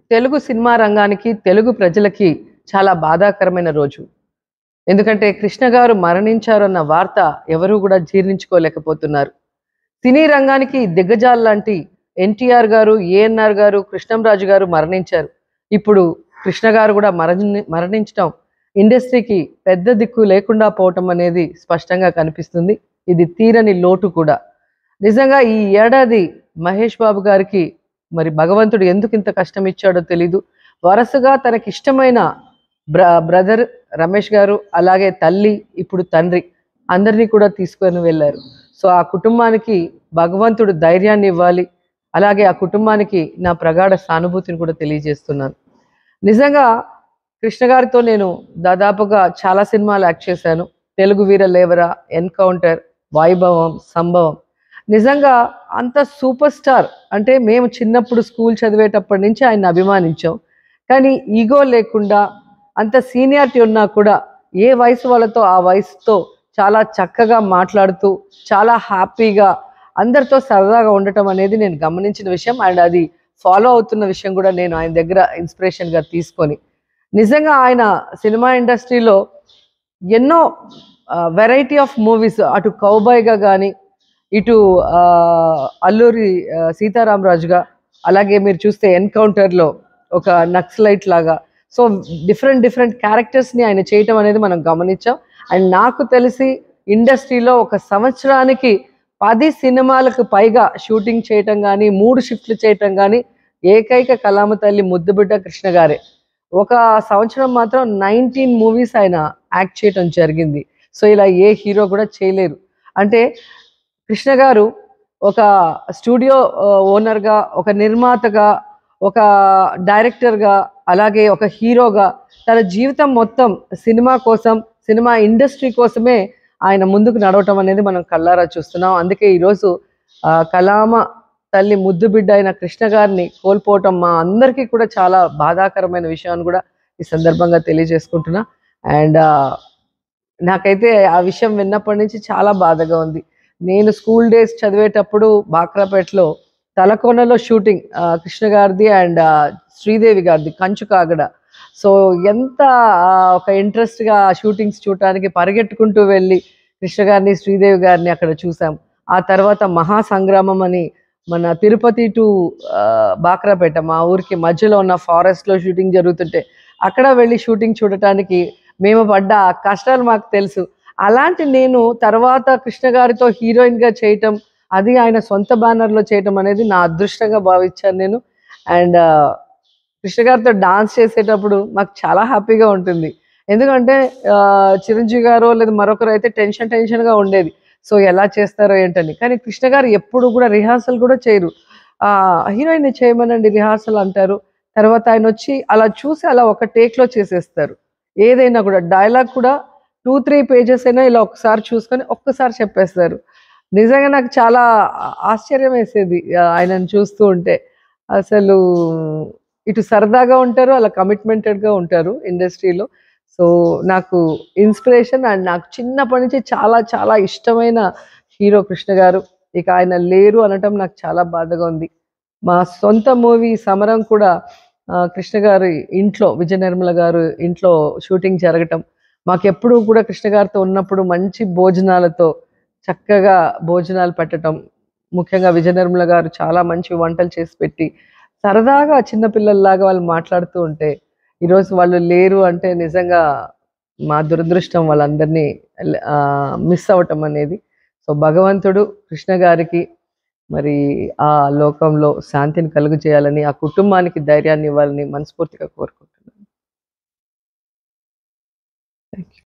Telugu cinema రంగానికి తెలుగు ప్రజలకి చాలా బాధాకరమైన రోజు ఎందుకంటే కృష్ణ గారు మరణించారన్న వార్త ఎవరూ కూడా జీర్ణించుకోలేకపోతున్నారు సినీ రంగానికి దిగ్గజాలు లాంటి ఎన్టీఆర్ గారు ఏఎన్ఆర్ గారు కృష్ణంరాజు గారు మరణించారు ఇప్పుడు కృష్ణ గారు కూడా మరణి మరణించడం ఇండస్ట్రీకి పెద్ద దిక్కు లేకుండా పోవటం అనేది స్పష్టంగా కనిపిస్తుంది ఇది తీరని లోటు కూడా నిజంగా ఈ ఏడాది మహేష్ బాబు గారికి మరి భగవంతుడు ఎందుకు ఇంత కష్టం ఇచ్చాడో తెలీదు వరుసగా తనకి ఇష్టమైన బ్ర బ్రదర్ రమేష్ గారు అలాగే తల్లి ఇప్పుడు తండ్రి అందరినీ కూడా తీసుకొని వెళ్ళారు సో ఆ కుటుంబానికి భగవంతుడు ధైర్యాన్ని ఇవ్వాలి అలాగే ఆ కుటుంబానికి నా ప్రగాఢ సానుభూతిని కూడా తెలియజేస్తున్నాను నిజంగా కృష్ణ గారితో నేను దాదాపుగా చాలా సినిమాలు యాక్ట్ చేశాను తెలుగు వీర లేవరా ఎన్కౌంటర్ వైభవం సంభవం నిజంగా అంత సూపర్ స్టార్ అంటే మేము చిన్నప్పుడు స్కూల్ చదివేటప్పటి నుంచి ఆయన అభిమానించాం కానీ ఈగో లేకుండా అంత సీనియారిటీ ఉన్నా కూడా ఏ వయసు వాళ్ళతో ఆ వయసుతో చాలా చక్కగా మాట్లాడుతూ చాలా హ్యాపీగా అందరితో సరదాగా ఉండటం అనేది నేను గమనించిన విషయం అండ్ అది ఫాలో అవుతున్న విషయం కూడా నేను ఆయన దగ్గర ఇన్స్పిరేషన్గా తీసుకొని నిజంగా ఆయన సినిమా ఇండస్ట్రీలో ఎన్నో వెరైటీ ఆఫ్ మూవీస్ అటు కౌబాయ్గా కానీ ఇటు ఆ, అల్లూరి ఆ, సీతారామరాజుగా అలాగే మీరు చూస్తే ఎన్కౌంటర్లో ఒక నక్సలైట్ లాగా సో డిఫరెంట్ డిఫరెంట్ క్యారెక్టర్స్ని ఆయన చేయటం అనేది మనం గమనించాం అండ్ నాకు తెలిసి ఇండస్ట్రీలో ఒక సంవత్సరానికి పది సినిమాలకు పైగా షూటింగ్ చేయటం కానీ మూడు షిఫ్ట్లు చేయటం కానీ ఏకైక కలామ తల్లి ముద్దుబిడ్డ కృష్ణ గారే ఒక సంవత్సరం మాత్రం నైన్టీన్ మూవీస్ ఆయన యాక్ట్ చేయటం జరిగింది సో ఇలా ఏ హీరో కూడా చేయలేరు అంటే కృష్ణ గారు ఒక స్టూడియో ఆ, ఓనర్గా ఒక నిర్మాతగా ఒక డైరెక్టర్గా అలాగే ఒక హీరోగా తన జీవితం మొత్తం సినిమా కోసం సినిమా ఇండస్ట్రీ కోసమే ఆయన ముందుకు నడవటం అనేది మనం కళ్ళారా చూస్తున్నాం అందుకే ఈరోజు ఆ, కలామ తల్లి ముద్దు బిడ్డ అయిన కృష్ణ గారిని కోల్పోవటం మా అందరికీ కూడా చాలా బాధాకరమైన విషయాన్ని కూడా ఈ సందర్భంగా తెలియజేసుకుంటున్నా అండ్ నాకైతే ఆ విషయం విన్నప్పటి నుంచి చాలా బాధగా ఉంది నేను స్కూల్ డేస్ చదివేటప్పుడు బాక్రాపేటలో తలకోనలో షూటింగ్ ఆ, కృష్ణ గారిది అండ్ ఆ, శ్రీదేవి గారిది కంచు కాగడ సో ఎంత ఆ, ఒక ఇంట్రెస్ట్గా షూటింగ్స్ చూడటానికి పరిగెట్టుకుంటూ వెళ్ళి కృష్ణ గారిని శ్రీదేవి గారిని అక్కడ చూసాం ఆ తర్వాత మహాసంగ్రామం అని మన తిరుపతి టు బాక్రాపేట మా ఊరికి మధ్యలో ఉన్న ఫారెస్ట్లో షూటింగ్ జరుగుతుంటే అక్కడ వెళ్ళి షూటింగ్ చూడటానికి మేము పడ్డ ఆ కష్టాలు మాకు తెలుసు అలాంటి నేను తర్వాత కృష్ణ గారితో హీరోయిన్గా చేయటం అది ఆయన సొంత బ్యానర్లో చేయటం అనేది నా అదృష్టంగా భావించాను నేను అండ్ కృష్ణ గారితో డాన్స్ చేసేటప్పుడు మాకు చాలా హ్యాపీగా ఉంటుంది ఎందుకంటే ఆ, చిరంజీవి గారు లేదా మరొకరు అయితే టెన్షన్ టెన్షన్గా ఉండేది సో ఎలా చేస్తారో ఏంటని కానీ కృష్ణ గారు ఎప్పుడు కూడా రిహార్సల్ కూడా చేయరు ఆ హీరోయిన్ చేయమనండి రిహార్సల్ అంటారు తర్వాత ఆయన వచ్చి అలా చూసి అలా ఒక టేక్లో చేసేస్తారు ఏదైనా కూడా డైలాగ్ కూడా టూ త్రీ పేజెస్ అయినా ఇలా ఒకసారి చూసుకొని ఒక్కసారి చెప్పేస్తారు నిజంగా నాకు చాలా ఆ- ఆశ్చర్యం వేసేది ఆ, ఆయనను చూస్తూ ఉంటే అసలు ఇటు సరదాగా ఉంటారు అలా కమిట్మెంటెడ్గా ఉంటారు ఇండస్ట్రీలో సో నాకు ఇన్స్పిరేషన్ అండ్ నాకు చిన్నప్పటి నుంచి చాలా చాలా ఇష్టమైన హీరో కృష్ణ గారు ఇక ఆయన లేరు అనటం నాకు చాలా బాధగా ఉంది మా సొంత మూవీ సమరం కూడా ఆ, కృష్ణ గారి ఇంట్లో విజయ నిర్మల గారు ఇంట్లో షూటింగ్ జరగటం మాకెప్పుడు కూడా కృష్ణ గారితో ఉన్నప్పుడు మంచి భోజనాలతో చక్కగా భోజనాలు పెట్టడం ముఖ్యంగా విజయ నిర్మల గారు చాలా మంచి వంటలు చేసి పెట్టి సరదాగా చిన్నపిల్లల్లాగా వాళ్ళు మాట్లాడుతూ ఉంటే ఈరోజు వాళ్ళు లేరు అంటే నిజంగా మా దురదృష్టం వాళ్ళందరినీ మిస్ అవ్వటం అనేది సో భగవంతుడు కృష్ణ గారికి మరి ఆ లోకంలో శాంతిని కలుగు చేయాలని ఆ కుటుంబానికి ధైర్యాన్ని ఇవ్వాలని మనస్ఫూర్తిగా కోరుకుంటున్నాను